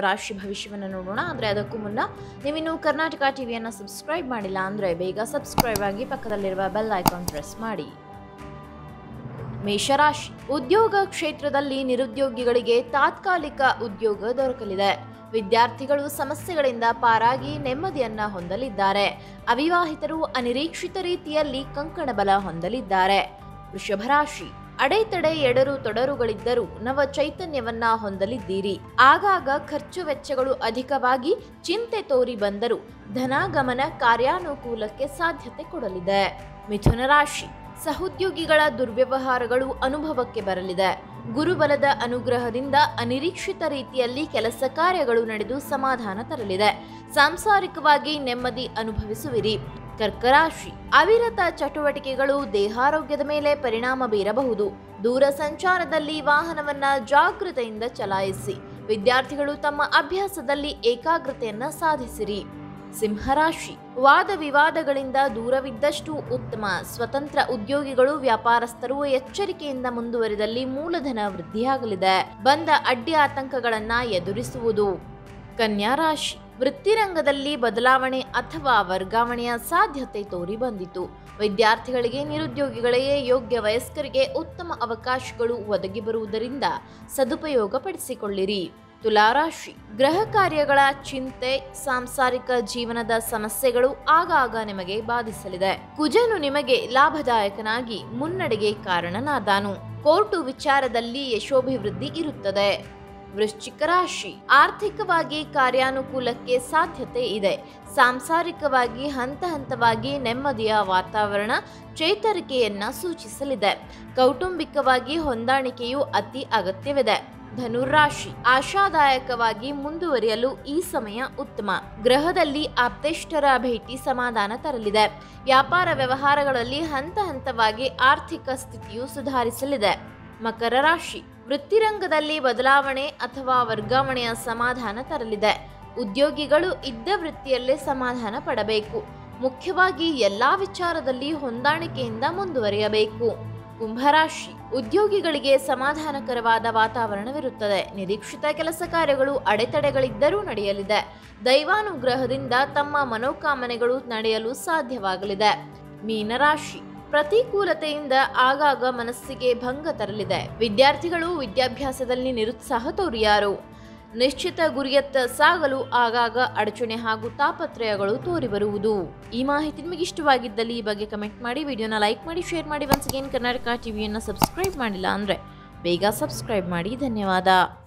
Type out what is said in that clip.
ರಾಶಿ ಭವಿಷ್ಯವನ್ನು ನೋಡೋಣ ಆದರೆ ಅದಕ್ಕೂ ಮುನ್ನ ನೀವಿನ್ನು ಕರ್ನಾಟಕ ಟಿವಿಯನ್ನು ಸಬ್ಸ್ಕ್ರೈಬ್ ಮಾಡಿಲ್ಲ ಅಂದರೆ ಬೇಗ ಸಬ್ಸ್ಕ್ರೈಬ್ ಆಗಿ ಪಕ್ಕದಲ್ಲಿರುವ ಬೆಲ್ ಐಕಾನ್ ಪ್ರೆಸ್ ಮಾಡಿ ಮೇಷರಾಶಿ ಉದ್ಯೋಗ ಕ್ಷೇತ್ರದಲ್ಲಿ ನಿರುದ್ಯೋಗಿಗಳಿಗೆ ತಾತ್ಕಾಲಿಕ ಉದ್ಯೋಗ ದೊರಕಲಿದೆ ವಿದ್ಯಾರ್ಥಿಗಳು ಸಮಸ್ಯೆಗಳಿಂದ ಪಾರಾಗಿ ನೆಮ್ಮದಿಯನ್ನ ಹೊಂದಲಿದ್ದಾರೆ ಅವಿವಾಹಿತರು ಅನಿರೀಕ್ಷಿತ ರೀತಿಯಲ್ಲಿ ಕಂಕಣ ಬಲ ಹೊಂದಲಿದ್ದಾರೆ ವೃಷಭ ರಾಶಿ ಅಡೆತಡೆ ಎಡರು ತೊಡರುಗಳಿದ್ದರೂ ನವ ಚೈತನ್ಯವನ್ನ ಹೊಂದಲಿದ್ದೀರಿ ಆಗಾಗ ಖರ್ಚು ವೆಚ್ಚಗಳು ಅಧಿಕವಾಗಿ ಚಿಂತೆ ತೋರಿ ಬಂದರೂ ಧನಾಗಮನ ಕಾರ್ಯಾನುಕೂಲಕ್ಕೆ ಸಾಧ್ಯತೆ ಕೊಡಲಿದೆ ಮಿಥುನ ರಾಶಿ ಸಹೋದ್ಯೋಗಿಗಳ ದುರ್ವ್ಯವಹಾರಗಳು ಅನುಭವಕ್ಕೆ ಬರಲಿದೆ ಗುರುಬಲದ ಅನುಗ್ರಹದಿಂದ ಅನಿರೀಕ್ಷಿತ ರೀತಿಯಲ್ಲಿ ಕೆಲಸ ಕಾರ್ಯಗಳು ನಡೆದು ಸಮಾಧಾನ ತರಲಿದೆ ಸಾಂಸಾರಿಕವಾಗಿ ನೆಮ್ಮದಿ ಅನುಭವಿಸುವಿರಿ ಕರ್ಕರಾಶಿ ಅವಿರತ ಚಟುವಟಿಕೆಗಳು ದೇಹಾರೋಗ್ಯದ ಮೇಲೆ ಪರಿಣಾಮ ಬೀರಬಹುದು ದೂರ ಸಂಚಾರದಲ್ಲಿ ವಾಹನವನ್ನ ಜಾಗೃತೆಯಿಂದ ಚಲಾಯಿಸಿ ವಿದ್ಯಾರ್ಥಿಗಳು ತಮ್ಮ ಅಭ್ಯಾಸದಲ್ಲಿ ಏಕಾಗ್ರತೆಯನ್ನ ಸಾಧಿಸಿರಿ ಸಿಂಹರಾಶಿ ವಾದ ವಿವಾದಗಳಿಂದ ದೂರವಿದ್ದಷ್ಟು ಉತ್ತಮ ಸ್ವತಂತ್ರ ಉದ್ಯೋಗಿಗಳು ವ್ಯಾಪಾರಸ್ಥರು ಎಚ್ಚರಿಕೆಯಿಂದ ಮುಂದುವರಿದಲ್ಲಿ ಮೂಲಧನ ವೃದ್ಧಿಯಾಗಲಿದೆ ಬಂದ ಅಡ್ಡಿ ಆತಂಕಗಳನ್ನ ಎದುರಿಸುವುದು ಕನ್ಯಾ ರಾಶಿ ವೃತ್ತಿರಂಗದಲ್ಲಿ ಬದಲಾವಣೆ ಅಥವಾ ವರ್ಗಾವಣೆಯ ಸಾಧ್ಯತೆ ತೋರಿ ಬಂದಿತು ವಿದ್ಯಾರ್ಥಿಗಳಿಗೆ ನಿರುದ್ಯೋಗಿಗಳಿಗೆ ಯೋಗ್ಯ ವಯಸ್ಕರಿಗೆ ಉತ್ತಮ ಅವಕಾಶಗಳು ಒದಗಿ ಬರುವುದರಿಂದ ಸದುಪಯೋಗಪಡಿಸಿಕೊಳ್ಳಿರಿ ತುಲಾರಾಶಿ ಗೃಹ ಕಾರ್ಯಗಳ ಚಿಂತೆ ಸಾಂಸಾರಿಕ ಜೀವನದ ಸಮಸ್ಯೆಗಳು ಆಗಾಗ ನಿಮಗೆ ಬಾಧಿಸಲಿದೆ ಕುಜನು ನಿಮಗೆ ಲಾಭದಾಯಕನಾಗಿ ಮುನ್ನಡೆಗೆ ಕಾರಣನಾದಾನು ಕೋರ್ಟು ವಿಚಾರದಲ್ಲಿ ಯಶೋಭಿವೃದ್ಧಿ ಇರುತ್ತದೆ ವೃಶ್ಚಿಕ ರಾಶಿ ಆರ್ಥಿಕವಾಗಿ ಕಾರ್ಯಾನುಕೂಲಕ್ಕೆ ಸಾಧ್ಯತೆ ಇದೆ ಸಾಂಸಾರಿಕವಾಗಿ ಹಂತ ಹಂತವಾಗಿ ನೆಮ್ಮದಿಯ ವಾತಾವರಣ ಚೇತರಿಕೆಯನ್ನ ಸೂಚಿಸಲಿದೆ ಕೌಟುಂಬಿಕವಾಗಿ ಹೊಂದಾಣಿಕೆಯು ಅತಿ ಅಗತ್ಯವಿದೆ ಧನುರಾಶಿ ಆಶಾದಾಯಕವಾಗಿ ಮುಂದುವರಿಯಲು ಈ ಸಮಯ ಉತ್ತಮ ಗ್ರಹದಲ್ಲಿ ಆಪ್ತೇಷ್ಟರ ಭೇಟಿ ಸಮಾಧಾನ ತರಲಿದೆ ವ್ಯಾಪಾರ ವ್ಯವಹಾರಗಳಲ್ಲಿ ಹಂತ ಹಂತವಾಗಿ ಆರ್ಥಿಕ ಸ್ಥಿತಿಯು ಸುಧಾರಿಸಲಿದೆ ಮಕರ ರಾಶಿ ವೃತ್ತಿರಂಗದಲ್ಲಿ ಬದಲಾವಣೆ ಅಥವಾ ವರ್ಗಾವಣೆಯ ಸಮಾಧಾನ ತರಲಿದೆ ಉದ್ಯೋಗಿಗಳು ಇದ್ದ ವೃತ್ತಿಯಲ್ಲೇ ಸಮಾಧಾನ ಪಡಬೇಕು ಮುಖ್ಯವಾಗಿ ಎಲ್ಲಾ ವಿಚಾರದಲ್ಲಿ ಹೊಂದಾಣಿಕೆಯಿಂದ ಮುಂದುವರಿಯಬೇಕು ಕುಂಭರಾಶಿ ಉದ್ಯೋಗಿಗಳಿಗೆ ಸಮಾಧಾನಕರವಾದ ವಾತಾವರಣವಿರುತ್ತದೆ ನಿರೀಕ್ಷಿತ ಕೆಲಸ ಕಾರ್ಯಗಳು ಅಡೆತಡೆಗಳಿದ್ದರೂ ನಡೆಯಲಿದೆ ದೈವಾನುಗ್ರಹದಿಂದ ತಮ್ಮ ಮನೋಕಾಮನೆಗಳು ನಡೆಯಲು ಸಾಧ್ಯವಾಗಲಿದೆ ಮೀನರಾಶಿ ಪ್ರತಿಕೂಲತೆಯಿಂದ ಆಗಾಗ ಮನಸ್ಸಿಗೆ ಭಂಗ ತರಲಿದೆ ವಿದ್ಯಾರ್ಥಿಗಳು ವಿದ್ಯಾಭ್ಯಾಸದಲ್ಲಿ ನಿರುತ್ಸಾಹ ತೋರಿಯಾರು ನಿಶ್ಚಿತ ಗುರಿಯತ್ತ ಸಾಗಲು ಆಗಾಗ ಅಡಚಣೆ ಹಾಗೂ ತಾಪತ್ರಯಗಳು ತೋರಿಬರುವುದು ಈ ಮಾಹಿತಿ ನಿಮಗೆ ಇಷ್ಟವಾಗಿದ್ದಲ್ಲಿ ಈ ಬಗ್ಗೆ ಕಮೆಂಟ್ ಮಾಡಿ ವಿಡಿಯೋನ ಲೈಕ್ ಮಾಡಿ ಶೇರ್ ಮಾಡಿ ಒನ್ಸ್ ಅಗೇನ್ ಕರ್ನಾಟಕ ಟಿವಿಯನ್ನು ಸಬ್ಸ್ಕ್ರೈಬ್ ಮಾಡಿಲ್ಲ ಅಂದರೆ ಬೇಗ ಸಬ್ಸ್ಕ್ರೈಬ್ ಮಾಡಿ ಧನ್ಯವಾದ